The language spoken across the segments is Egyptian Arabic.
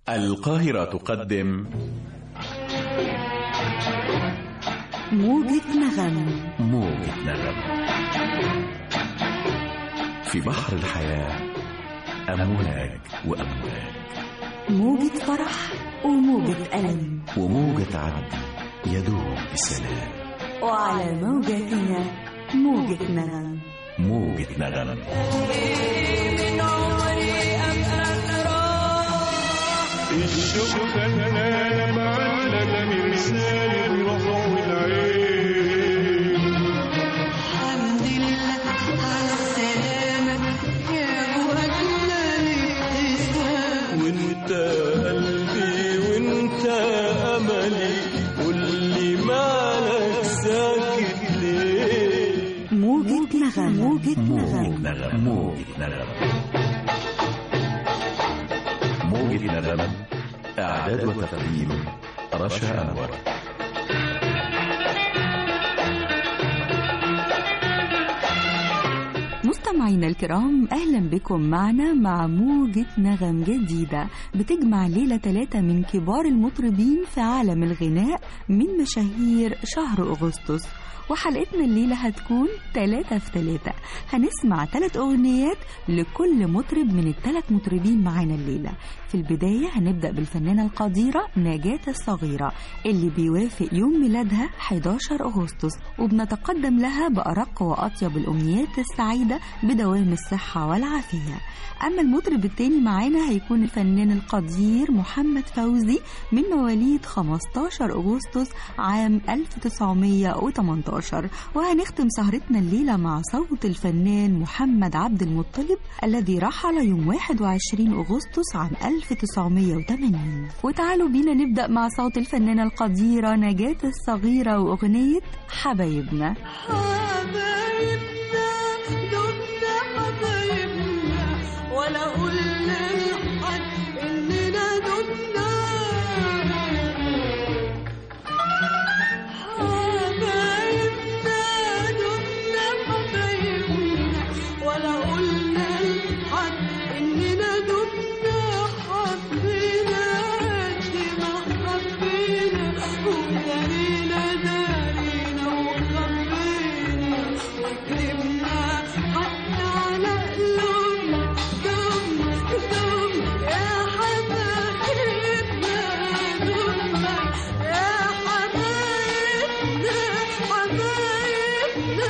القاهرة تقدم موجة نغم موجة نغم في بحر الحياة أمواج وأمواج موجة فرح وموجة ألم وموجة عدل يدوب بسلام وعلى موجتنا موجة نغم موجة نغم الشوق خلانا معلق مرسال الروح والعين الحمد لله على السلامة يا أبو أجمل ابتسام وانت قلبي وانت املي قولي مالك ساكت ليه موجة نغم موجة موجة نغم نغم موجة نغم موجة نغم إعداد وتقديم رشا أنور مستمعينا الكرام أهلا بكم معنا مع موجة نغم جديدة بتجمع ليلة ثلاثة من كبار المطربين في عالم الغناء من مشاهير شهر أغسطس وحلقتنا الليلة هتكون ثلاثة في ثلاثة هنسمع ثلاث أغنيات لكل مطرب من الثلاث مطربين معانا الليلة في البداية هنبدأ بالفنانة القديرة نجاة الصغيرة اللي بيوافق يوم ميلادها 11 أغسطس وبنتقدم لها بأرق وأطيب الأمنيات السعيدة بدوام الصحة والعافية أما المطرب التاني معانا هيكون الفنان القدير محمد فوزي من مواليد 15 أغسطس عام 1918 وهنختم سهرتنا الليلة مع صوت الفنان محمد عبد المطلب الذي رحل يوم 21 أغسطس عام 1980 وتعالوا بينا نبدأ مع صوت الفنانة القديرة نجاة الصغيرة وأغنية حبايبنا حبايبنا دمنا حبايبنا ولا قلنا لحد إننا دمنا حبايبنا دمنا حبايبنا ولا قلنا لحد إننا دمنا حبينا قد ما حبينا ودارينا دارينا وخبينا وكرمنا حتى على قلوبنا دم دم يا حبايبنا دم يا حبايبنا حبايبنا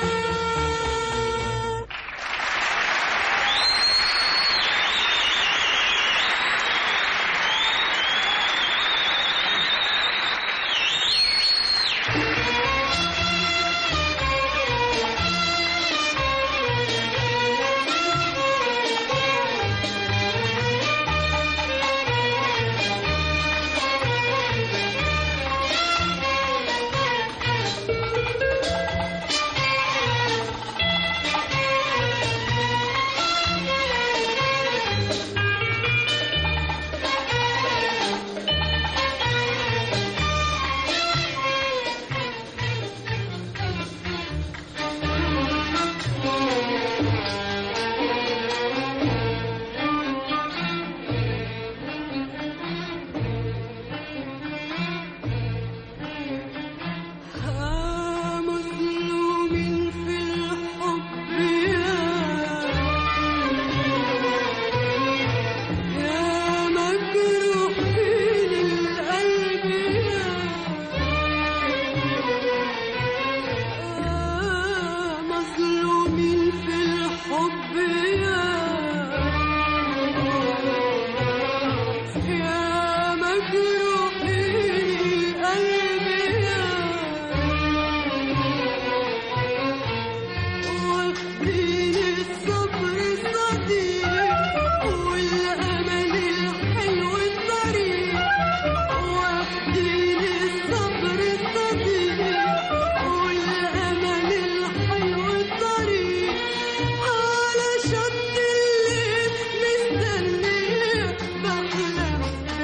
مظلومين في الحب يا يا مجروحين القلب يا مظلومين في الحب يا يا مجروحين القلب يا واخدين الصبر صديق والأمل الحلو الطريق واخدين الصبر صديق والأمل الحلو الطريق على شط الليل مستنيك بحلم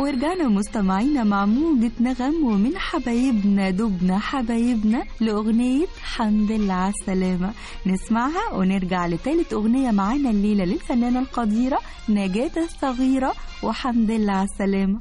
ورجعنا مستمعينا مع موجة نغم ومن حبايبنا دبنا حبايبنا لأغنية حمد لله على السلامة نسمعها ونرجع لتالت أغنية معانا الليلة للفنانة القديرة نجاة الصغيرة وحمد لله على السلامة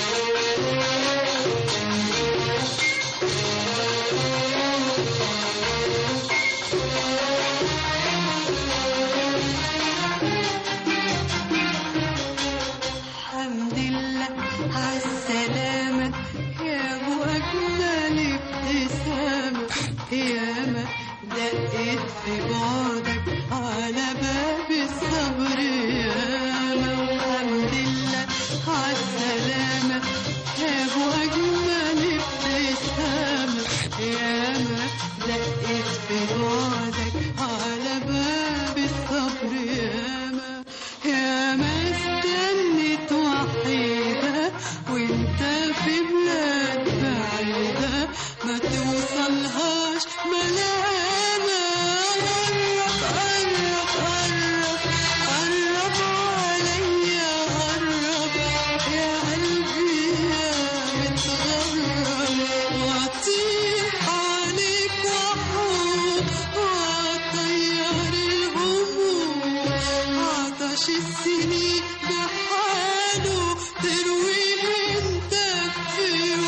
الحمد لله عالسلامة يا أبو أجمل ابتسامة ياما دقت في بعدك على باب الصبر ياما والحمد لله عالسلامة يا أبو أجمل ابتسامة ياما دقت في بعدك على باب الصبر ياما ياما استنت وحيدة وانت في بلاد بعيدة ما توصلهاش ملامة قرب قرب قرب قرب عليا قرب يا قلبي يا متغرب واطيح عليك وحوم واطير الهموم عطش السنين بحاله ترويه انت في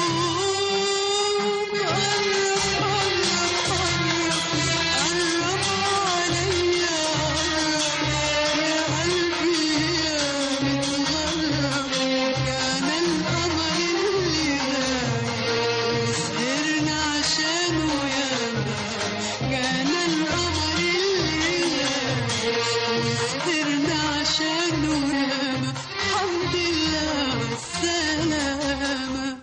يوم قرب قرب قرب قرب عليا قرب يا قلبي يا متغرب كان القمر اللي غايب وسهرنا عشانه ياما كان القمر اللي غايب وسهرنا عشانه ياما الحمد لله والسلامة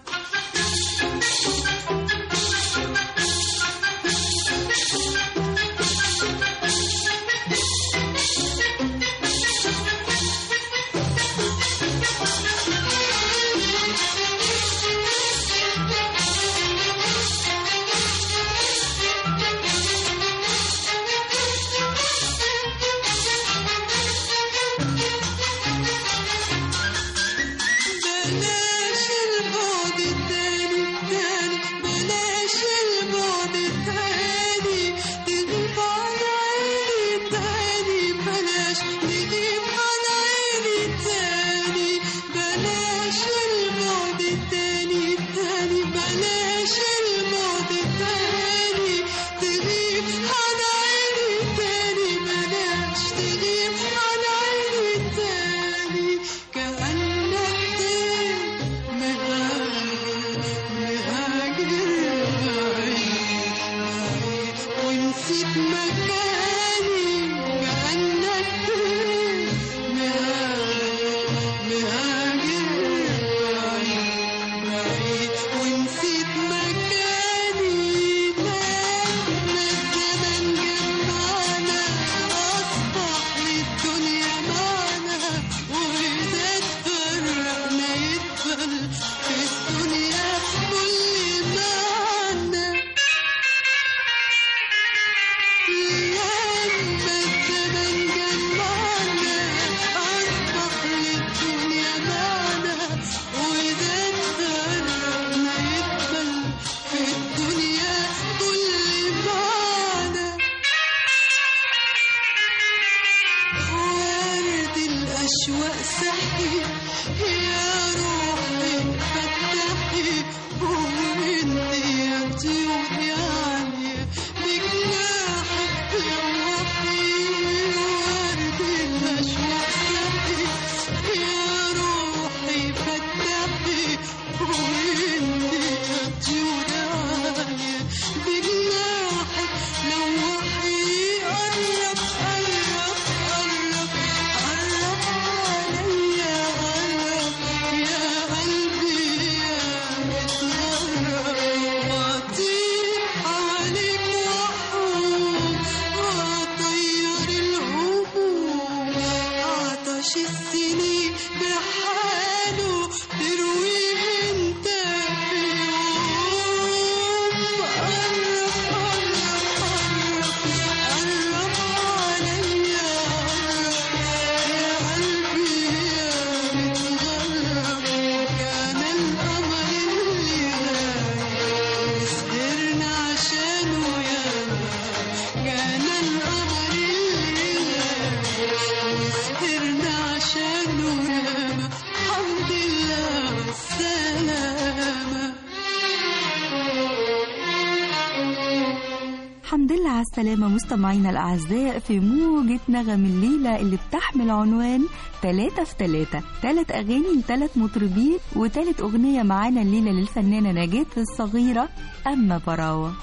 بلاش البعد التاني التاني بلاش البعد التاني تغيب على عيني تاني بلاش تغيب على عيني تاني بلاش البعد التاني التاني بلاش البعد التاني تغيب على عيني تاني بلاش تغيب على عيني تاني كأنك الحمد لله على السلامة مستمعينا الأعزاء في موجة نغم الليلة اللي بتحمل عنوان تلاتة في تلاتة تلات أغاني لتلات مطربين وتالت أغنية معانا الليلة للفنانة نجاة الصغيرة أما براوة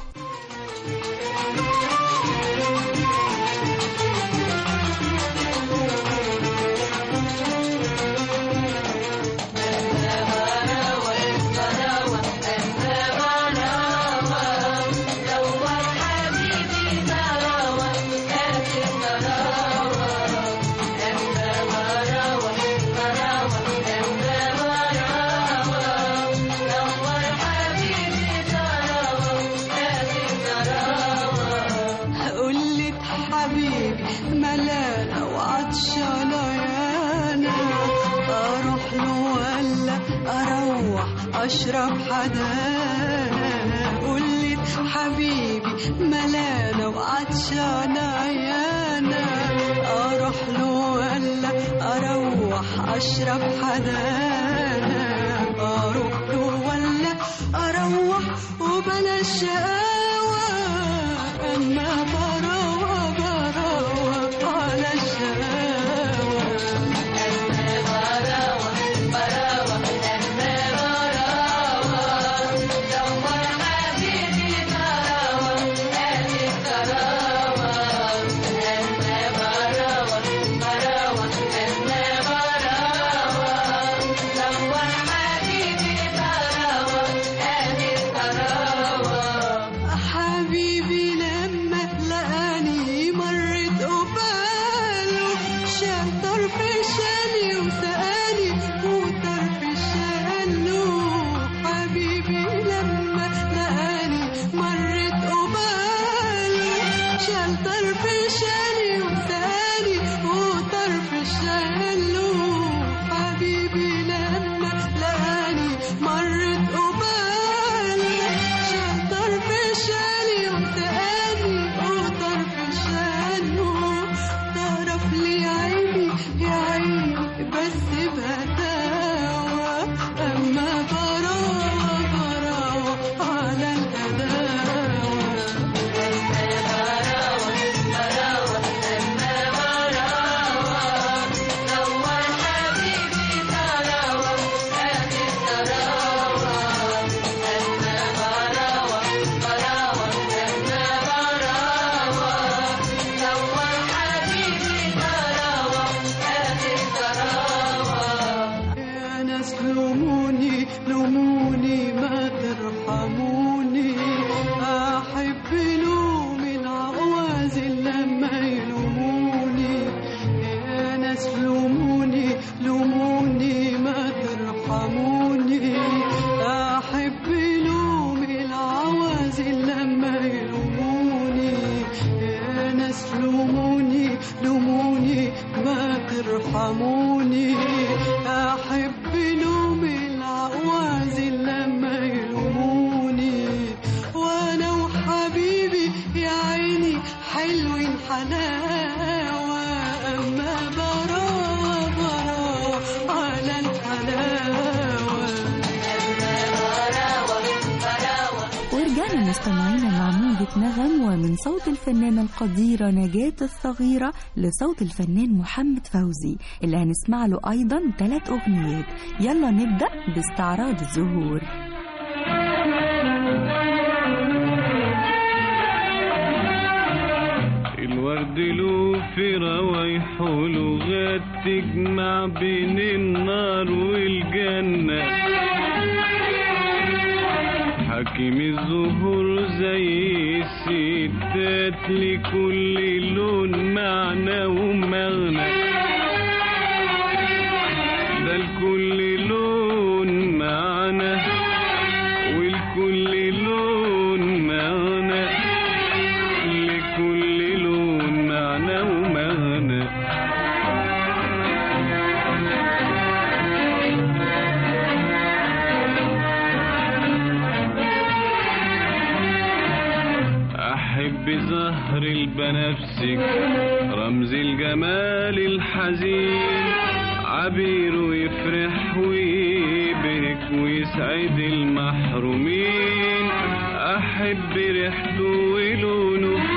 قلت حبيبي ملانة وعطشانة يانا أروح له ولا أروح أشرب حدانا قلت حبيبي ملانة وعطشانة يانا أروح له ولا أروح أشرب حدانا أروح له ولا أروح وبلا شقاوة أما براوة براوة على الشقاوة حبيبي لما لقاني مرت قباله شال طرف شالي وسقاني وطرف شاله حبيبي لما لقاني مرت قباله شال طرف شالي وسقاني وطرف شاله حبيبي لما لقاني مرت قباله شال طرف شالي وسقاني وطرف شاله طرف لي عيني يا عيني بس بهداوة أما براوة براوة على الهداوة يا ناس لوموني لوموني ما ترحموني أحب لوم العوازل لما يلوموني يا ناس لوموني لوموني ما ترحموني أحب لوم العوازل لما يلوموني يا ناس لوموني لوموني ما ترحموني أحب لوم العوازل لما يلوموني وأنا وحبيبي يا عيني حلوين حلاوة أما براوة براوة على الحلاوة ورجعنا مستمعينا مع موجة نغم ومن صوت الفنانة القديرة نجاة الصغيرة لصوت الفنان محمد فوزي اللي هنسمع له أيضا ثلاث أغنيات يلا نبدأ باستعراض الزهور الورد له في روايح ولغات تجمع بين النار والجنة حكيم الزهور زي الستات لكل لون معنى ومغنى ده لكل لون معنى والكل لون معنى لكل لون معنى ومغنى أحب زهر البنفسج رمز الجمال الحزين عبير يفرح ويبهك ويسعد المحرومين أحب ريحته ولونه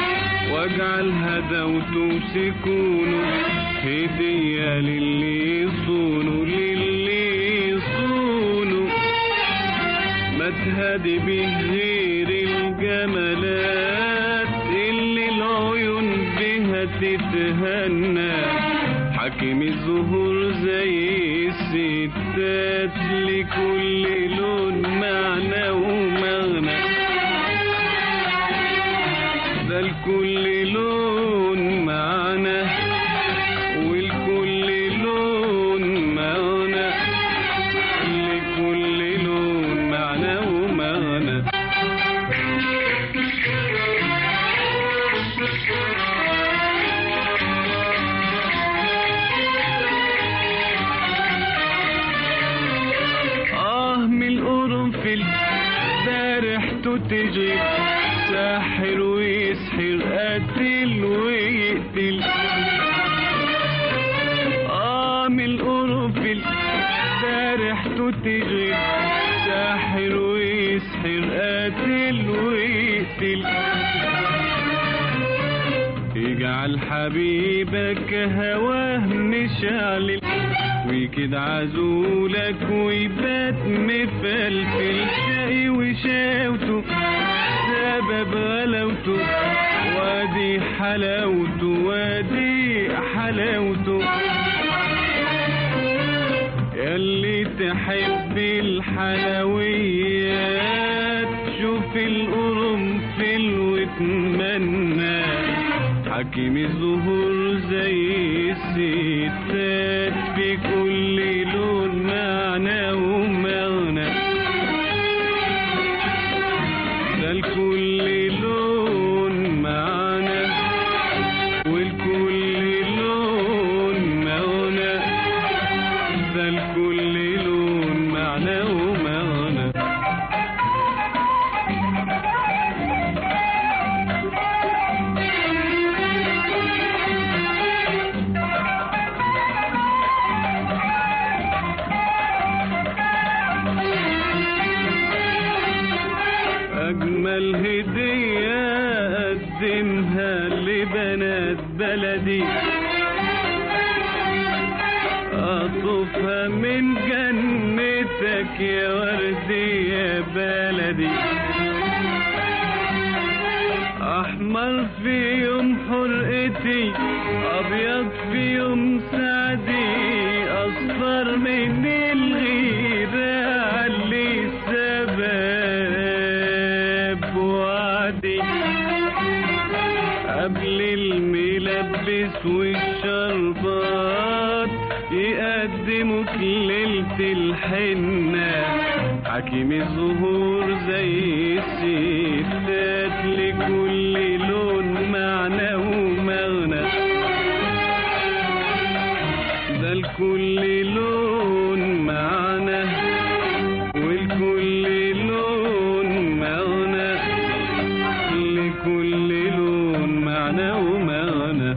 واجعل هدوته سكونه هدية للي يصونه للي يصونه ما تهدي به غير الجمالات اللي العيون بها تتهنى حكيم الزهور زي الستات لكل لون معنى ومغنى ده لكل لون معنى ولكل لون معنى لكل لون معنى ومعنى آه من القرنفل ده ريحته تشغل ساحر ويسحر قاتل ويقتل آه من القرنفل ده ريحته تشغل ساحر ويسحر قاتل ويقتل يجعل حبيبك هواه مشعل ويكد عزولك ويبات مفلفل شقي وشاوته سبب غلاوته وادي حلاوته وادي حلاوته ياللي تحب الحلويات شوف القرنفل واتمنى حكيم الزهور زي الستات في كل لون معنى ومغنى ده لكل لون معنى ولكل لون مغنى ده لكل لون معنى ومغنى أجمل هدية أقدمها لبنات بلدي أطوفها من جنتك يا وردي يا بلدي أحمر في يوم حرقتي أبيض في يوم سعدي أصفر من الغيرة علي سباب وعدي قبل الملبس والشربات يقدموك ليلة الحنة حكيم الزهور زي الستات لكل لون معنى ومغنى ده لكل لون معنى ولكل لون معنى لكل لون معنى ومعنى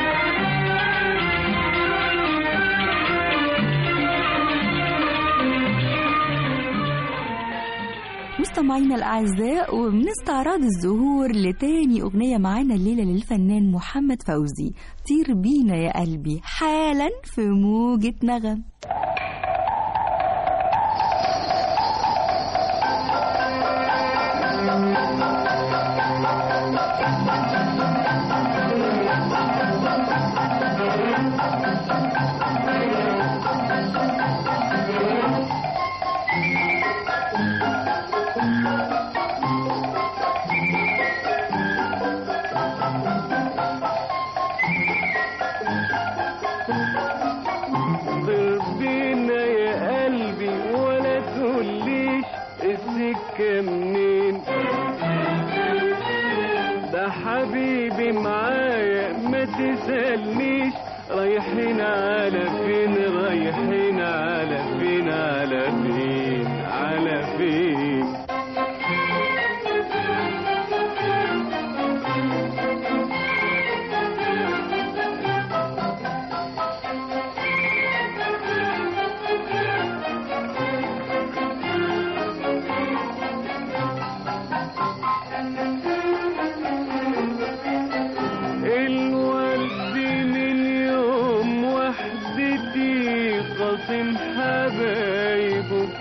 مستمعينا الأعزاء ومن استعراض الزهور لتاني أغنية معانا الليلة للفنان محمد فوزي طير بينا يا قلبي حالا في موجة نغم طير بينا يا قلبي ولا تقوليش السكة منين ده حبيبي معايا ما تسألنيش رايحين على فين رايحين على فين على فين على فين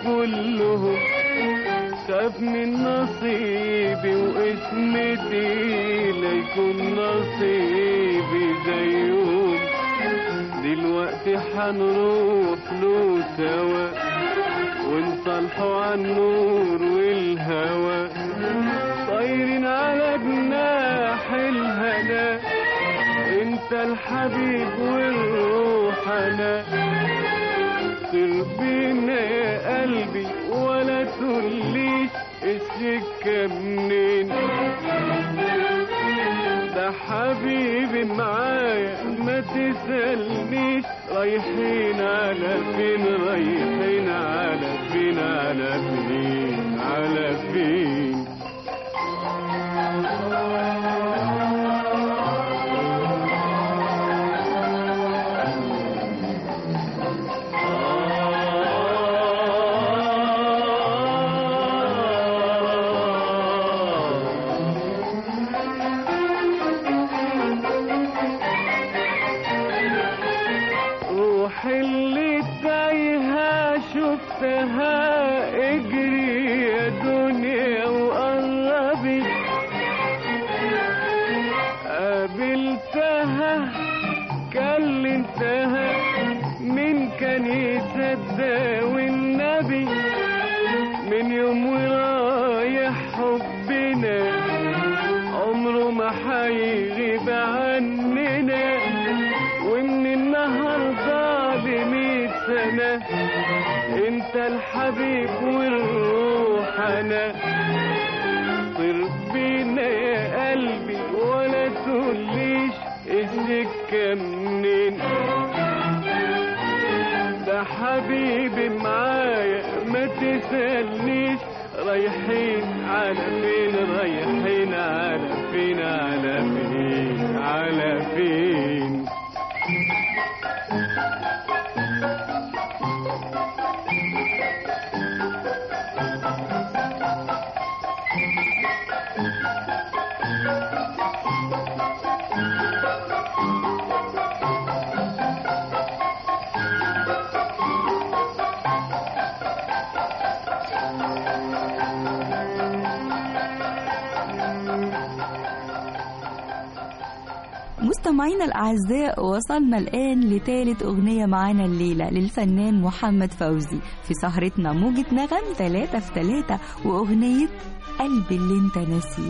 كلهم خاف من نصيبي وقسمتي ليكون نصيبي زيهم دلوقتي حنروح له سوا ونصالحوا عن النور والهوى طايرين على جناح الهنا انت الحبيب والروح انا سر بينا يا قلبي ولا تقوليش السكة منين ده حبيبي معايا ما تسألنيش رايحين على فين رايحين على فين على فين على فين روح اللي تايهة شفتها اجري يا دنيا وقربي قابلتها كلمتها من كان يصدق والنبي من يوم ورايح حبنا عمره ما حيغيب عننا ومن النهارده لمية سنة انت الحبيب والروح انا طير بينا يا قلبي ولا تقوليش السكة منين ده حبيبي معايا ما تسألنيش رايحين على فين رايحين على فين على فين على فين مستمعينا الأعزاء وصلنا الآن لثالث أغنية معانا الليلة للفنان محمد فوزي في سهرتنا موجة نغم ثلاثة في ثلاثة وأغنية قلبي اللي انت ناسيه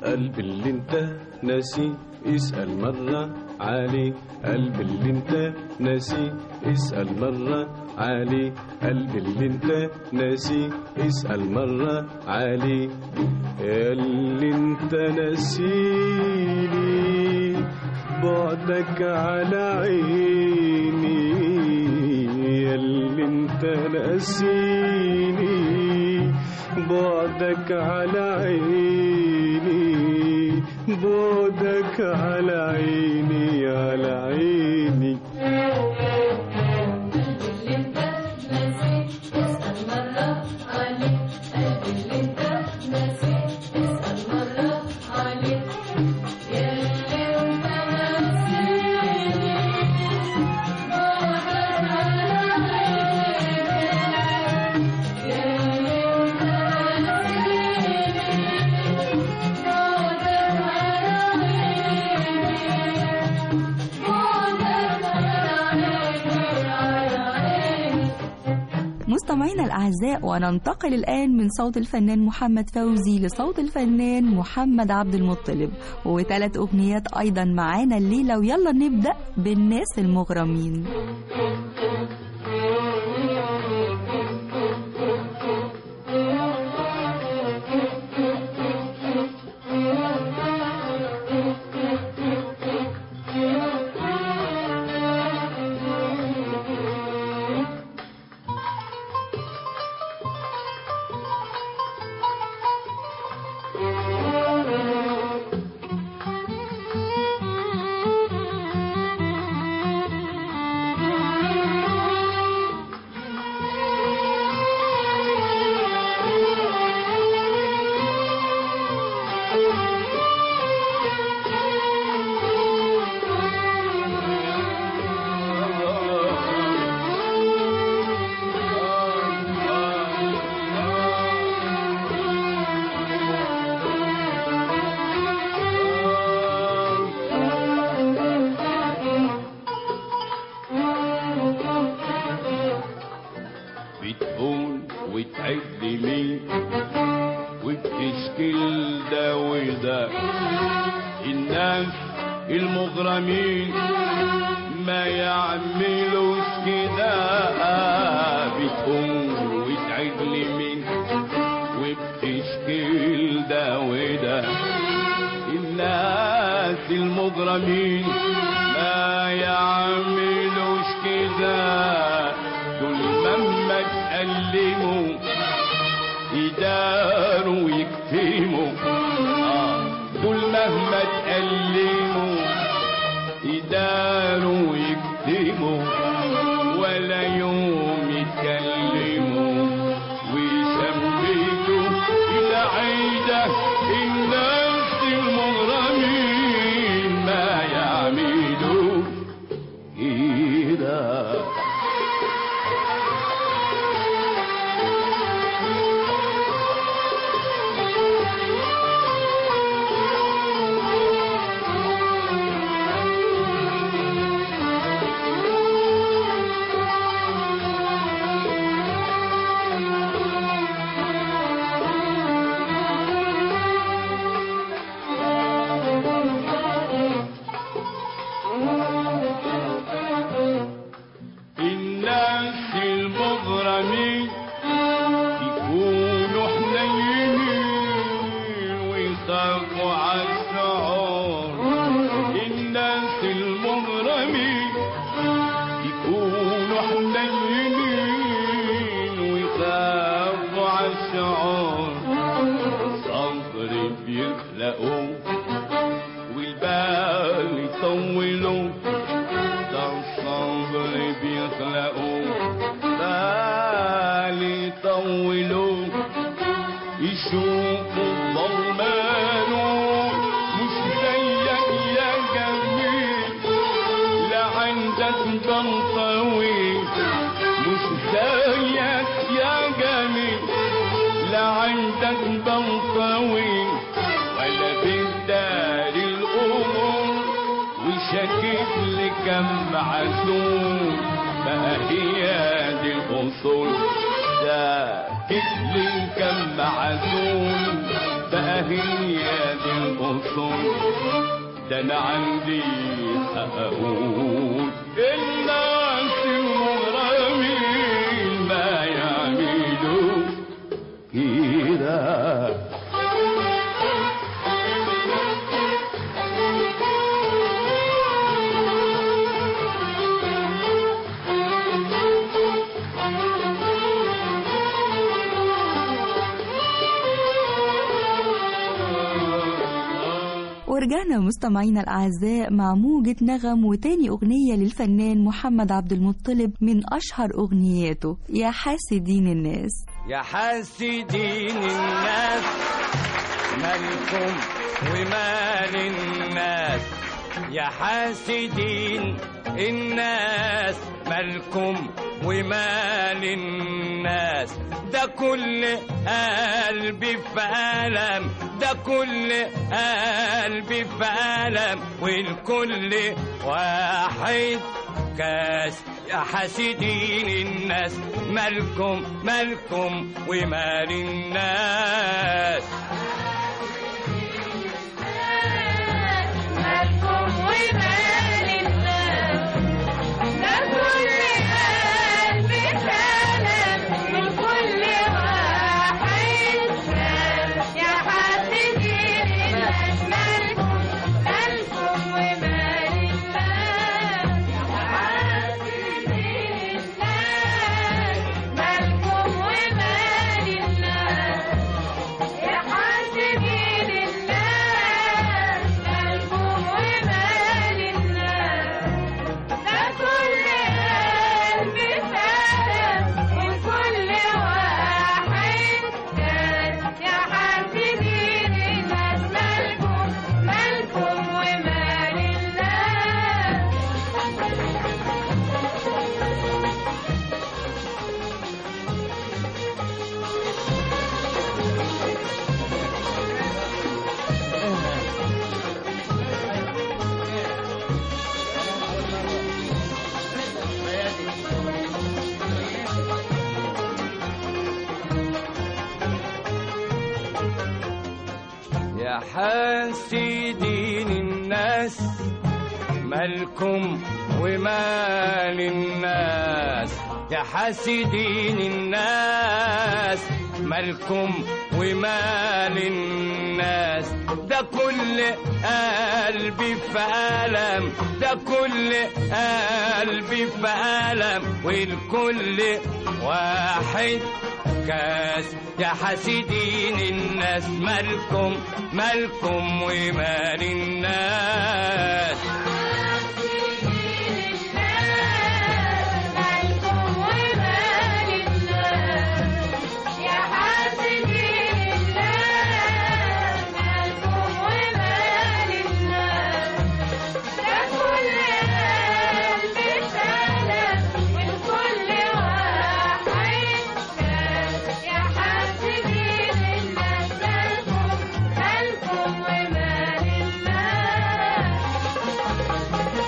قلب اللي انت ناسي اسأل مرة عليه قلب اللي انت ناسي اسأل مرة عليه قلب اللي انت ناسي اسأل مرة عليه يا اللي انت ناسيني بعدك على عيني يا اللي انت ناسيني بعدك على عيني بعدك على عيني على عيني مستمعينا الأعزاء وننتقل الآن من صوت الفنان محمد فوزي لصوت الفنان محمد عبد المطلب وثلاث أغنيات أيضا معانا الليلة ويلا نبدأ بالناس المغرمين بتقول وتعد لي وبتشكل ده وده الناس المغرمين ما يعملوش كده بتقول وتعد لي مين وبتشكل ده وده الناس المغرمين ما يعملوش كده دول مهما تألموا يداروا ويكتموا آه، دول مهما تألموا يداروا ويكتموا ولا يوم يتكلموا ويثبتوا العيدة الناس المغرمين ما يعملوا كده الناس المغرمين يكونوا حنينين ويخافوا على الشعور الناس المغرمين يكونوا حنينين ويخافوا على الشعور صبر بيخلقوا والبال يطولوا ده الصبر بيخلقوا بال يطولوا يشوفوا الظلمان مش زيك يا جميل لا عندك دم طويل مش زيك يا جميل لا عندك دم طويل ولا بالدار الأمور وشكيت لكم معزول ما هي دي الأصول شكيت لكم معزول بقى هي دي الأصول ده أنا عندي أقول الناس المغرمين ما يعملوا كده ورجعنا مستمعينا الأعزاء مع موجة نغم وتاني أغنية للفنان محمد عبد المطلب من أشهر أغنياته يا حاسدين الناس يا حاسدين الناس مالكم ومال الناس يا حاسدين الناس مالكم ومال الناس ده كل قلبي في ألم ده كل قلبي في ألم والكل واحد كاس يا حاسدين الناس مالكم مالكم ومال الناس مالكم ومال الناس ده كل قلب سلام من كل واحد سلام يا حاسدين الناس مالكم مالكم ومال الناس يا حاسدين الناس مالكم ومال الناس يا حاسدين الناس مالكم ومال الناس ده كل قلب سلام من كل واحد كان يا حاسدين الناس مالكم مالكم ومال الناس يا حاسدين الناس مالكم ومال الناس يا حاسدين الناس مالكم ومال الناس ده كل قلبي في ألم ده كل قلبي في ألم والكل واحد كاس يا حاسدين الناس مالكم مالكم ومال الناس مالكم ومال الناس يا حاسدين الناس مالكم ومال الناس ده كل قلب سلام من كل واحد كان يا حاسدين الناس مالكم مالكم ومال الناس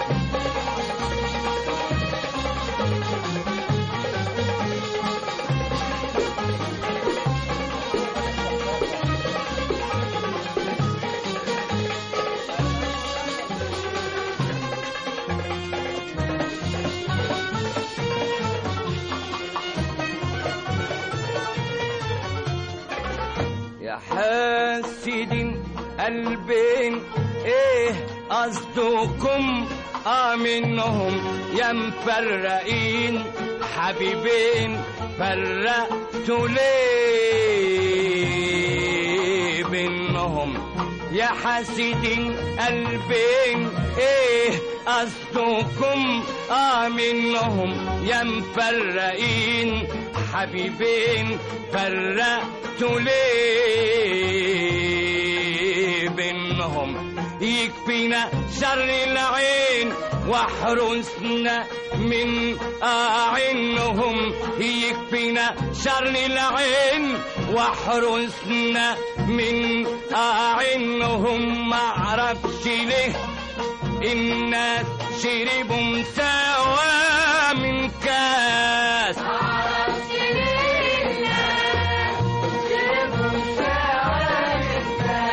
يا حاسدين قلبين ايه قصدكم اه منهم يا مفرقين حبيبين فرقتوا ليه بينهم يا حاسدين قلبين ايه قصدكم اه منهم يا مفرقين حبيبين فرقتوا ليه بينهم يكفينا شر العين واحرسنا من أعينهم يكفينا شر العين واحرسنا من أعينهم معرفش ليه الناس شربوا سوا من كاس معرفش ليه الناس شربوا سوا من كاس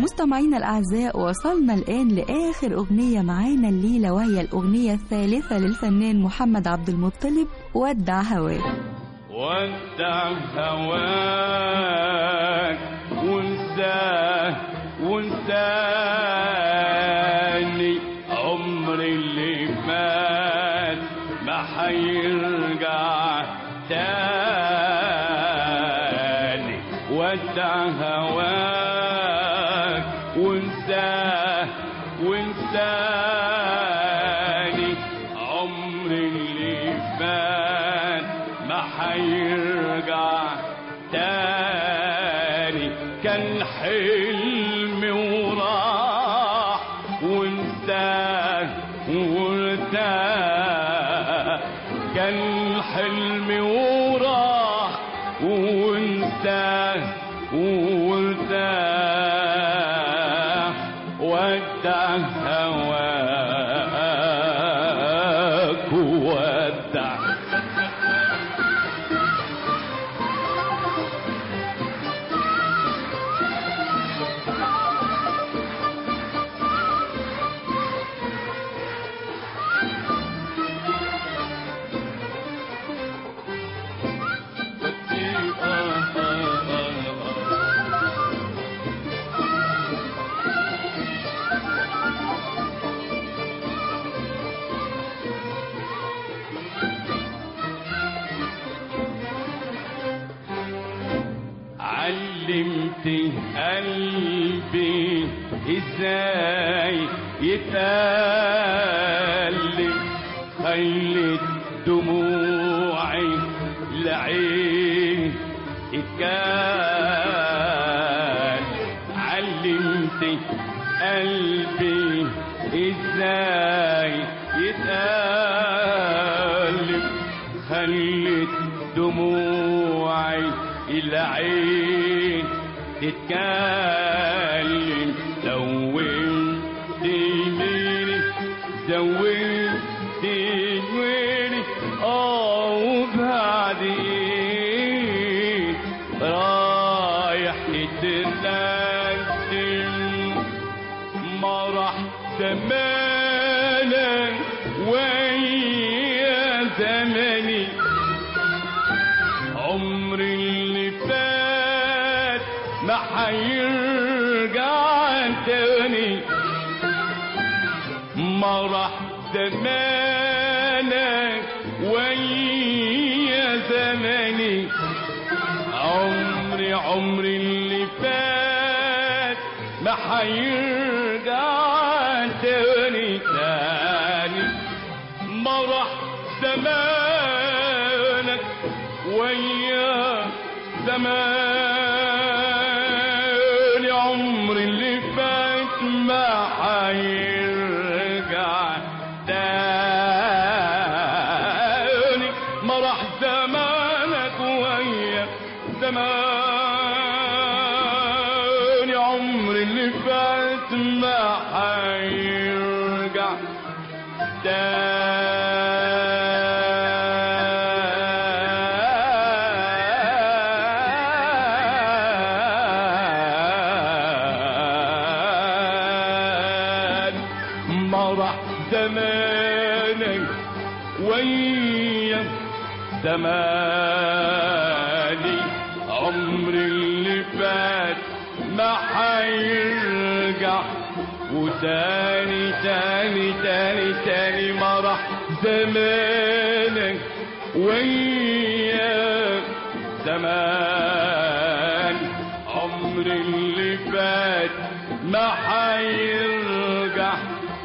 مستمعينا الأعزاء وصلنا الآن لآخر أغنية معانا الليلة وهي الأغنية الثالثة للفنان محمد عبد المطلب ودع هواك ودع هواك وانساه وانساني عمري اللي فات ما حيرجع تاني ودع هواك وانساه وانساني عمري اللي فات ما حيرجع تاني كان حلم وراح وانتهى وارتاح كان حلم وراح وانتهى وارتاح ودع هواك ودع علمت قلبي ازاي يتألم خلت دموعي العين اتكال علمت قلبي ازاي يتألم خلت دموعي العين تتكلم زودت ميري زودت ميري اه وبعدين رايح تتنسم ما راح زمانك ويا زمني عمري اللي فات ما حيرجع تاني ما راح زمانك ويا زمني عمري عمري اللي فات ما حيرجع تاني تاني ما راح زمانك ويا زمان عمري اللي فات ما حيرجع تاني ما راح زمانك ويا زمان عمري اللي فات ما حيرجع تاني ما راح زمانك ويا زماني عمري اللي فات ما حيرجع وتاني تاني تاني تاني ما راح زمانك ويا زمان عمري اللي فات ما حيرجع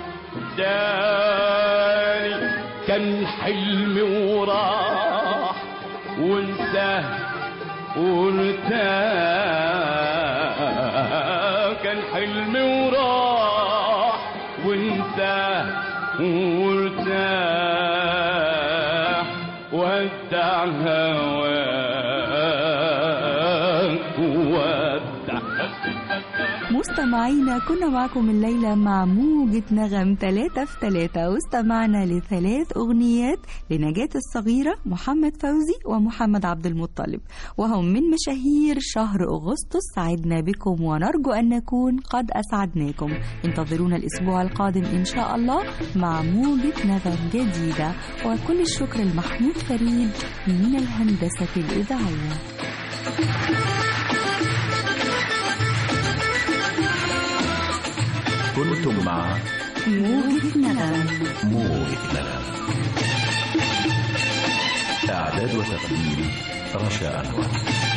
تاني كان حلمي وراح وانساه وارتاح كان حلمي وراح وانساه وارتاح ودع هواك ودع مستمعينا كنا معكم الليلة مع موجة نغم ثلاثة في ثلاثة واستمعنا لثلاث أغنيات لنجاة الصغيرة محمد فوزي ومحمد عبد المطلب وهم من مشاهير شهر أغسطس سعدنا بكم ونرجو أن نكون قد أسعدناكم انتظرونا الأسبوع القادم إن شاء الله مع موجة نغم جديدة وكل الشكر لمحمود فريد من الهندسة الإذاعية كنتم مع موجة نغم موجة نغم إعداد وتقديم رشا أنور